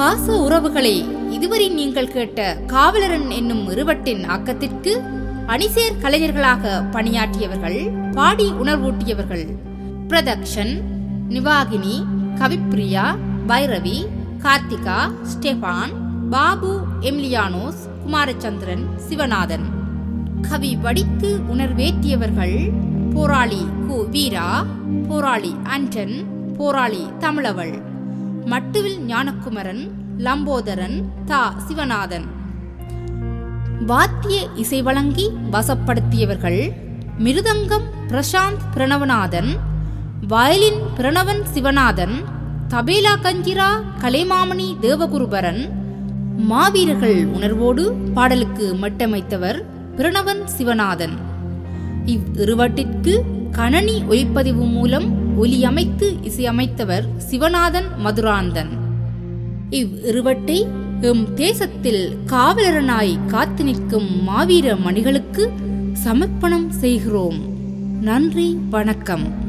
பாச உறவுகளே இதுவரை நீங்கள் கேட்ட காவலரன் என்னும் இருவட்டின் ஆக்கத்திற்கு அணிசேர் கலைஞர்களாக பணியாற்றியவர்கள் பாடி உணர்வூட்டியவர்கள் பிரதக்ஷன் நிவாகினி கவிப்ரியா பைரவி கார்த்திகா ஸ்டெபான் பாபு எம்லியானோஸ் குமாரச்சந்திரன் சிவநாதன் கவி வடித்து உணர்வேற்றியவர்கள் போராளி கு வீரா போராளி அண்டன் போராளி தமிழவள் மட்டுவில் ஞானகுமரன் லம்போதரன் தா சிவநாதன் வாத்திய இசை வழங்கி வசப்படுத்தியவர்கள் மிருதங்கம் பிரசாந்த் பிரணவநாதன் வயலின் பிரணவன் சிவநாதன் தபேலா கஞ்சிரா கலைமாமணி தேவகுருபரன் மாவீரர்கள் உணர்வோடு பாடலுக்கு மட்டமைத்தவர் பிரணவன் சிவநாதன் இவ் இருவட்டிற்கு கணனி ஒலிப்பதிவு மூலம் ஒலியமைத்து இசையமைத்தவர் சிவநாதன் மதுராந்தன் இவ் இருவட்டை எம் தேசத்தில் காவலரனாய் காத்து நிற்கும் மாவீர மணிகளுக்கு சமர்ப்பணம் செய்கிறோம் நன்றி வணக்கம்